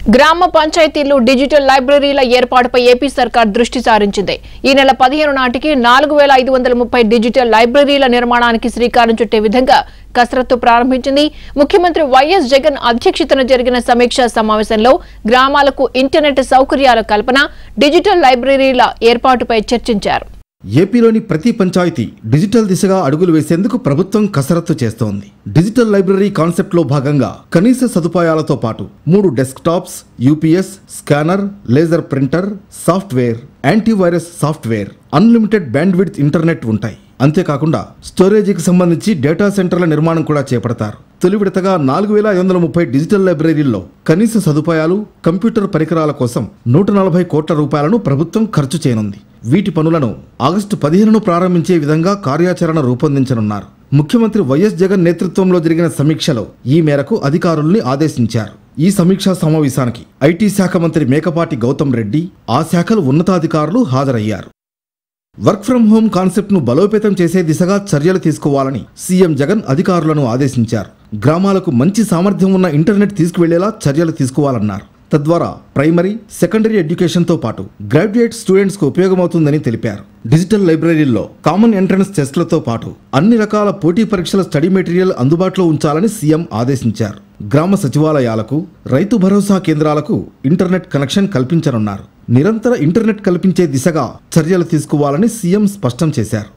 గ్రామ పంచాయతీల్లో డిజిటల్ లైబ్రరీల ఏర్పాటుపై ఏపీ సర్కార్ దృష్టి సారించింది ఈ నెల పదిహేను నాటికి నాలుగు వేల ఐదు వందల ముప్పై డిజిటల్ లైబ్రరీల నిర్మాణానికి శ్రీకారం చుట్టే విధంగా కసరత్తు ప్రారంభించింది ముఖ్యమంత్రి వైఎస్ జగన్ అధ్యక్షతన జరిగిన సమీక్షా సమావేశంలో గ్రామాలకు ఇంటర్నెట్ సౌకర్యాల కల్పన డిజిటల్ లైబ్రరీల ఏర్పాటుపై చర్చించారు ఏపీలోని ప్రతి పంచాయతీ డిజిటల్ దిశగా అడుగులు వేసేందుకు ప్రభుత్వం కసరత్తు చేస్తోంది డిజిటల్ లైబ్రరీ కాన్సెప్ట్లో భాగంగా కనీస సదుపాయాలతో పాటు మూడు desktops UPS scanner laser printer software antivirus software unlimited bandwidth internet ఉంటాయి అంతేకాకుండా స్టోరేజీకి సంబంధించి డేటా సెంటర్ల నిర్మాణం కూడా చేపడతారు తొలి విడతగా నాలుగు వేల ఐదు వందల ముప్పై డిజిటల్ లైబ్రరీల్లో కనీస సదుపాయాలు కంప్యూటర్ పరికరాల కోసం నూట నలభై కోట్ల రూపాయలను ప్రభుత్వం ఖర్చు చేయనుంది వీటి పనులను ఆగస్టు పదిహేనును ప్రారంభించే విధంగా కార్యాచరణ రూపొందించనున్నారు ముఖ్యమంత్రి వైఎస్ జగన్ నేతృత్వంలో జరిగిన సమీక్షలో ఈ మేరకు అధికారుల్ని ఆదేశించారు ఈ సమీక్షా సమావేశానికి ఐటీ శాఖ మంత్రి మేకపాటి గౌతమ్ రెడ్డి ఆ శాఖల ఉన్నతాధికారులు హాజరయ్యారు వర్క్ ఫ్రం హోం కాన్సెప్ట్ను బలోపేతం చేసే దిశగా చర్యలు తీసుకోవాలని సీఎం జగన్ అధికారులను ఆదేశించారు గ్రామాలకు మంచి సామర్థ్యం ఉన్న ఇంటర్నెట్ తీసుకువెళ్లేలా చర్యలు తీసుకోవాలన్నారు తద్వారా ప్రైమరీ సెకండరీ ఎడ్యుకేషన్తో పాటు గ్రాడ్యుయేట్ స్టూడెంట్స్కు ఉపయోగమవుతుందని తెలిపారు డిజిటల్ లైబ్రరీల్లో కామన్ ఎంట్రన్స్ టెస్ట్లతో పాటు అన్ని రకాల పోటీ పరీక్షల స్టడీ మెటీరియల్ అందుబాటులో ఉంచాలని సీఎం ఆదేశించారు గ్రామ సచివాలయాలకు రైతు భరోసా కేంద్రాలకు ఇంటర్నెట్ కనెక్షన్ కల్పించనున్నారు నిరంతర ఇంటర్నెట్ కల్పించే దిశగా చర్యలు తీసుకోవాలని సీఎం స్పష్టం చేశారు